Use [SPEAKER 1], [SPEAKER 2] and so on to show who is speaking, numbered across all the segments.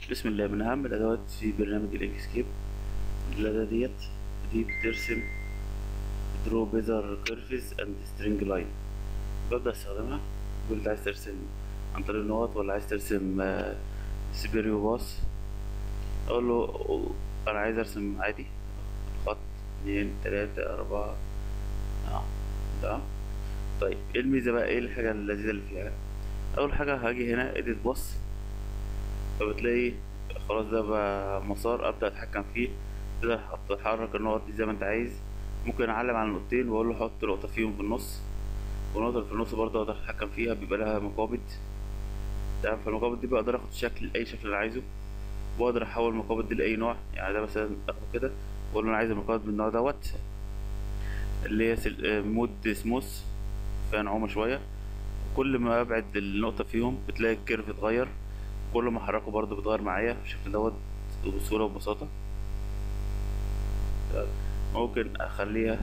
[SPEAKER 1] بسم الله من أهم الأدوات في برنامج الإنكسكيب الأداة ديت دي بترسم درو بيزر كيرفز اند سترينج لاين ببدأ استخدمها بقول انت عايز ترسم عن طريق النقط ولا عايز ترسم آه، سيبيريو باص اقول له انا عايز ارسم عادي خط اتنين تلاتة اربعة اه تمام طيب ايه الميزة بقى ايه الحاجة اللذيذة اللي فيها اول حاجة هاجي هنا ايديت باص فبتلاقي خلاص ده بقى مسار ابدا اتحكم فيه تقدر تحرك النقط دي زي ما انت عايز ممكن اعلم على النقطتين واقول له حط نقطة فيهم في النص والنقطة اللي في النص برضه اقدر اتحكم فيها بيبقى لها مقابض تمام فالمقابض دي بقدر اخد شكل اي شكل انا عايزه واقدر احول المقابض دي لاي نوع يعني ده مثلا اخده كده واقول له انا عايز المقابض من النوع دوت اللي هي سل... آه، مود سموث فيها نعومة شوية كل ما ابعد النقطة فيهم بتلاقي الكيرف اتغير كل ما احركه برضه بيتغير معايا بالشكل دوت وبسهولة وببساطة ممكن اخليها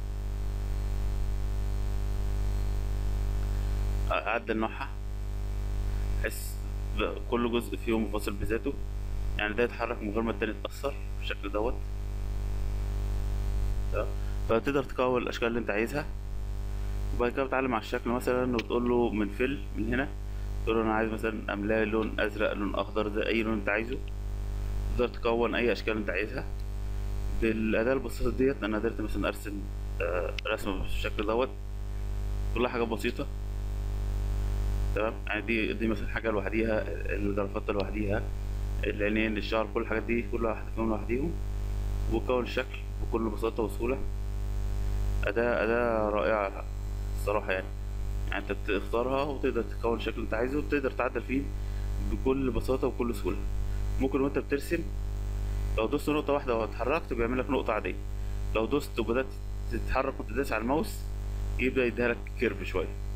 [SPEAKER 1] اعدل نوعها بحيث ب- كل جزء فيهم منفصل بذاته يعني ده يتحرك من غير ما التاني يتأثر بالشكل دوت تمام؟ فتقدر تكون الاشكال اللي انت عايزها وبعد كده بتعلم على الشكل مثلا وتقول له من فيل من هنا تقول له انا عايز مثلا املاه لون ازرق لون اخضر زي اي لون انت عايزه تقدر تكون اي اشكال انت عايزها بالاداه البسيطه ديت انا قدرت مثلا ارسم آه، رسمه بالشكل دوت كلها حاجات بسيطه تمام يعني دي دي مثلا حاجه لوحديها الجرافطه لوحديها العينين الشعر كل الحاجات دي كل واحده فيهم لوحديهم وكون الشكل بكل بساطه وسهوله اداه اداه رائعه الصراحه يعني يعني انت بتختارها وتقدر تكون الشكل اللي انت عايزه وتقدر تعدل فيه بكل بساطه وكل سهوله ممكن وانت بترسم لو دوست نقطه واحده واتحركت بيعمل لك نقطه عاديه لو دوست وبدات تتحرك وانت دايس على الماوس يبدا يديها لك كيرف شويه